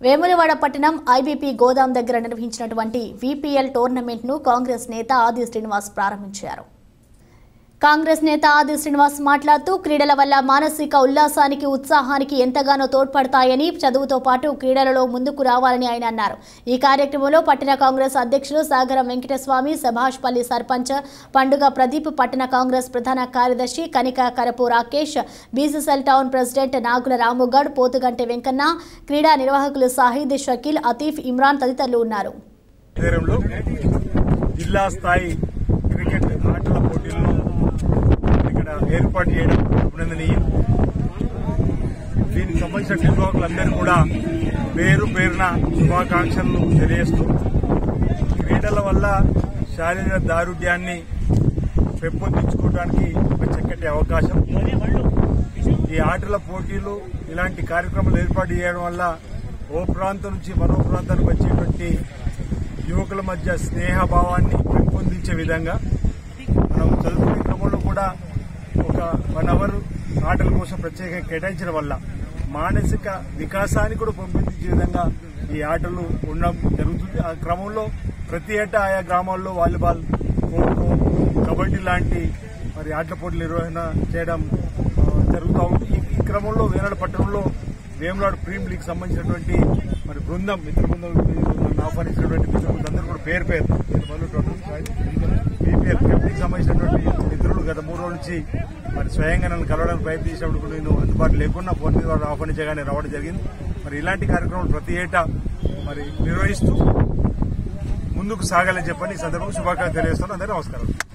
వేములవాడ పట్టణం ఐబీపీ గోదాం దగ్గర నిర్వహించినటువంటి వీపీఎల్ టోర్నమెంట్ ను కాంగ్రెస్ నేత ఆది శ్రీనివాస్ ప్రారంభించారు కాంగ్రెస్ నేత ఆది శ్రీనివాస్ మాట్లాడుతూ క్రీడల వల్ల మానసిక ఉల్లాసానికి ఉత్సాహానికి ఎంతగానో తోడ్పడతాయని చదువుతో పాటు క్రీడలలో ముందుకు రావాలని ఆయన అన్నారు ఈ కార్యక్రమంలో పట్టణ కాంగ్రెస్ అధ్యక్షులు సాగరం వెంకటస్వామి సభాష్పల్లి సర్పంచ్ పండుగ ప్రదీప్ పట్టణ కాంగ్రెస్ ప్రధాన కార్యదర్శి Kanika Karapu Rakesh BCCL town president Nagula Ramu Goud Pothuganti Venkanna క్రీడా నిర్వాహకులు సాహిద్ షకీల్ అతీఫ్ ఇమ్రాన్ తదితరులు ఉన్నారు ఆధ్వర్యంలో జిల్లా స్థాయి క్రికెట్ ఆటల పోటీలను ఇక్కడ ఏర్పాటు చేయడం అభినందనీయం దీనికి సంబంధించిన నిర్వాహకులందరూ కూడా పేరు పేరున శుభాకాంక్షలు తెలియజేస్తూ క్రీడల వల్ల శారీరక దారుఢ్యాన్ని పెంపొందించుకోవడానికి ఒక చక్కటి అవకాశం ఈ ఆటల పోటీలు ఇలాంటి కార్యక్రమాలు ఏర్పాటు చేయడం వల్ల ఓ ప్రాంతం నుంచి మరో ప్రాంతానికి వచ్చేటువంటి యువకుల మధ్య స్నేహభావాన్ని పెంపొందించే విధంగా మనం చదువుకునే క్రమంలో కూడా ఒక వన్ అవర్ ఆటల కోసం ప్రత్యేకంగా కేటాయించడం వల్ల మానసిక వికాసాన్ని కూడా పెంపొందించే విధంగా ఈ ఆటలు ఉండడం జరుగుతుంది ఆ క్రమంలో ప్రతి ఏటా ఆయా గ్రామాల్లో వాలీబాల్ ఖోఖో కబడ్డీ లాంటి మరి ఆటల పోటీల నిర్వహణ చేయడం ఆ, జరుగుతూ ఉంది ఈ- ఈ క్రమంలో వేనాడు పట్టణంలో వేములాడు ప్రీమియర్ లీగ్ సంబంధించినటువంటి మరి బృందం మిత్ర బృందం నన్ను ఆహ్వానించినటువంటి మిత్ర బృందం అందరూ కూడా పేరు పేరు బీపీఎల్ కమిటీకి సంబంధించినటువంటి మిత్రులు గత మూడు రోజుల నుంచి మరి స్వయంగా నన్ను కలవడానికి ప్రయత్నించినప్పుడు కూడా నేను అందుబాటు లేకుండా ఫోన్ మీద వాళ్ళు ఆహ్వానించగానే రావడం జరిగింది మరి ఇలాంటి కార్యక్రమాలు ప్రతి ఏటా మరి నిర్వహిస్తూ ముందుకు సాగాలని చెప్పని ఈ సందర్భంగా శుభాకాంక్షలు తెలియజేస్తున్నాను అందరూ నమస్కారం